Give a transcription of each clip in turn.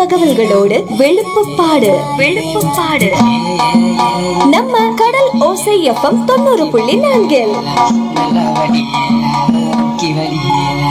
தகவல்களோடு வெளுப்புப்பாடு வெளுப்புப்பாடு நம்ம கடல் ஓசை எஃப்எம் தொண்ணூறு புள்ளி நான்கில் நல்லா வடி கி வடி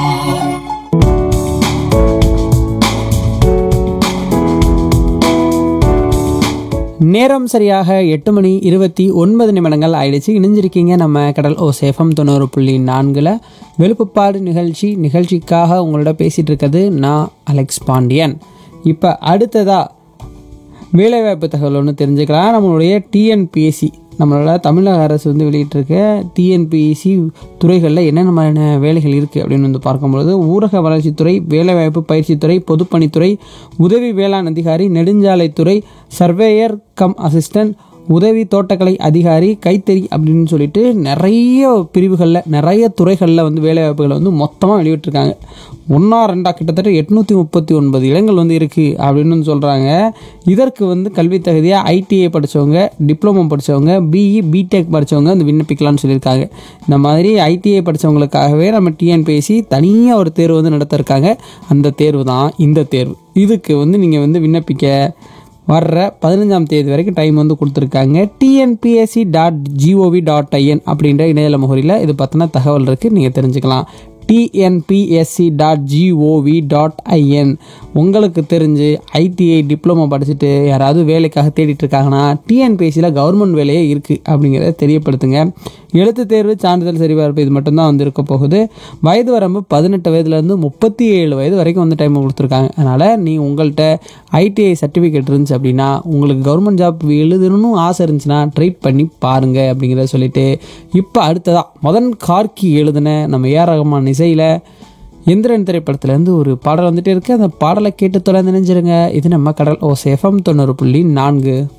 நேரம் சரியாக எட்டு மணி இருபத்தி ஒன்பது நிமிடங்கள் ஆயிடுச்சு இணைஞ்சிருக்கீங்க நம்ம கடல் ஓ சேஃபம் தொண்ணூறு புள்ளி நான்கில் வெளுப்புப்பாடு நிகழ்ச்சி நிகழ்ச்சிக்காக உங்களோட பேசிகிட்டு இருக்கிறது நான் அலெக்ஸ் பாண்டியன் இப்போ அடுத்ததாக வேலைவாய்ப்பு தகவல் ஒன்று தெரிஞ்சுக்கலாம் நம்மளுடைய டிஎன்பிஎஸ்சி நம்மளோட தமிழக அரசு வந்து வெளியிட்டிருக்க டிஎன்பிஎஸ்சி துறைகளில் என்னென்ன மாதிரியான வேலைகள் இருக்குது அப்படின்னு வந்து பார்க்கும்பொழுது ஊரக வளர்ச்சித்துறை வேலைவாய்ப்பு பயிற்சித்துறை பொதுப்பணித்துறை உதவி வேளாண் அதிகாரி நெடுஞ்சாலைத்துறை சர்வேயர் கம் அசிஸ்டன்ட் உதவி தோட்டக்கலை அதிகாரி கைத்தறி அப்படின்னு சொல்லிட்டு நிறைய பிரிவுகளில் நிறைய துறைகளில் வந்து வேலைவாய்ப்புகளை வந்து மொத்தமாக வெளியிட்டிருக்காங்க ஒன்றா ரெண்டா கிட்டத்தட்ட எட்நூற்றி முப்பத்தி ஒன்பது இடங்கள் வந்து இருக்குது அப்படின்னு வந்து சொல்கிறாங்க இதற்கு வந்து கல்வி தகுதியாக ஐடிஐ படித்தவங்க டிப்ளமோ படித்தவங்க பிஇ பிடெக் படித்தவங்க வந்து விண்ணப்பிக்கலாம்னு சொல்லியிருக்காங்க இந்த மாதிரி ஐடிஐ படித்தவங்களுக்காகவே நம்ம டிஎன்பிஎஸ்சி தனியாக ஒரு தேர்வு வந்து நடத்திருக்காங்க அந்த தேர்வு தான் இந்த தேர்வு இதுக்கு வந்து நீங்கள் வந்து விண்ணப்பிக்க வர்ற பதினஞ்சாம் தேதி வரைக்கும் டைம் வந்து கொடுத்துருக்காங்க TNPSC dot GOV dot IN அப்படின்ற இணையதள முகவரியில் இது பற்றின தகவல் இருக்குது நீங்கள் தெரிஞ்சுக்கலாம் TNPSC dot GOV dot IN உங்களுக்கு தெரிஞ்சு ஐடிஐ டிப்ளமோ படிச்சுட்டு யாராவது வேலைக்காக தேடிட்டு இருக்காங்கன்னா டிஎன்பிஎஸ்சியில் கவர்மெண்ட் வேலையே இருக்குது அப்படிங்கிறத தெரியப்படுத்துங்க எழுத்து தேர்வு சான்றிதழ் சரிபார்ப்பு இது மட்டும்தான் வந்து இருக்க போகுது வயது வரம்பு பதினெட்டு வயதுலேருந்து முப்பத்தி ஏழு வயது வரைக்கும் வந்து டைம் கொடுத்துருக்காங்க அதனால் நீ உங்கள்கிட்ட ஐடிஐ சர்டிஃபிகேட் இருந்துச்சு அப்படின்னா உங்களுக்கு கவர்மெண்ட் ஜாப் எழுதணும்னு ஆசை இருந்துச்சுன்னா ட்ரை பண்ணி பாருங்க அப்படிங்கிறத சொல்லிட்டு இப்போ அடுத்ததாக மதன் கார்கி எழுதின நம்ம ஏஆர் ரஹ்மான் இசையில் எந்திரன் திரைப்படத்துலேருந்து ஒரு பாடல் வந்துட்டே இருக்கு அந்த பாடலை கேட்டு தொடர்ந்து நினைஞ்சிருங்க இது நம்ம கடல் ஓ எஃப்எம் தொண்ணூறு புள்ளி நான்கு